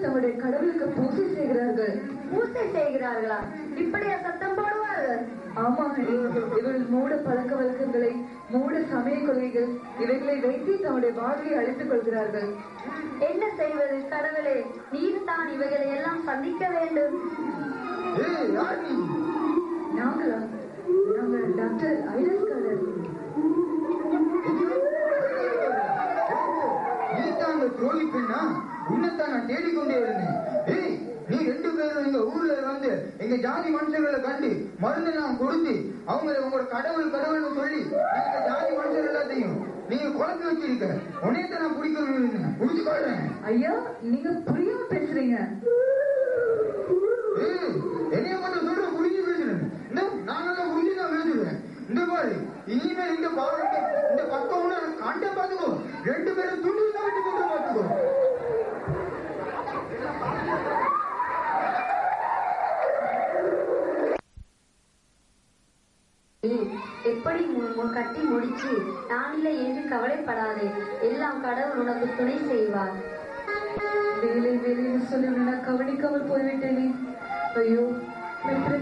தம்முடைய கடவுளுக்கு பூஜை செய்கிறார்கள் பூசை செய்கிறார்களா இப்படியா சத்தம் போடுவார்கள் ஆமா ஹரி இவர்கள் மூட பழக்க வழக்கங்களை மூட சமய கொள்கைகள் இவைகளை வைத்து தம்முடைய வாழ்வை அழித்துக் கொள்கிறார்கள் என்ன செய்வது கடவுளே நீர் தான் இவைகளை எல்லாம் சந்திக்க வேண்டும் ஏய் யார் நீ நாங்களா நாங்கள் டாக்டர் ஐரஸ்காரர் நீ தான் அந்த ட்ரோலி பெண்ணா உன்னைத்தான் நான் தேடிக்கொண்டே இருந்தேன் ஏய் நீ ரெண்டு பேரும் எங்க ஊர்ல வந்து எங்க ஜாதி மனுஷர்களை கண்டு மருந்து நான் கொடுத்து அவங்களை உங்களோட கடவுள் கடவுள்னு சொல்லி எங்க ஜாதி மனுஷர் எல்லாத்தையும் நீங்க குழப்பி வச்சிருக்க உன்னையத்தை நான் பிடிக்கணும் பிடிச்சு கொள்றேன் ஐயா நீங்க புரியாம பேசுறீங்க ஏய், என்னைய மட்டும் சொல்ற புரிஞ்சு பேசுறேன் இந்த நாங்கெல்லாம் புரிஞ்சு நான் பேசுவேன் இந்த பாரு இனிமேல் இந்த பாவத்தை இந்த பக்கம்னு கண்ட பாத்துக்கோ ரெண்டு பேரும் துண்டு தான் விட்டு போட்டு பாத்துக்கோ நீ எப்படி மு- மு- கட்டி முடிச்சு நான் இல்லை என்று கவலைப்படாதே எல்லாம் கடவுள் உனக்கு துணை செய்வார் வேலை வேலைன்னு சொல்லி நான் கவனிக்காமல் போய்விட்டேனே ஐயோ நான்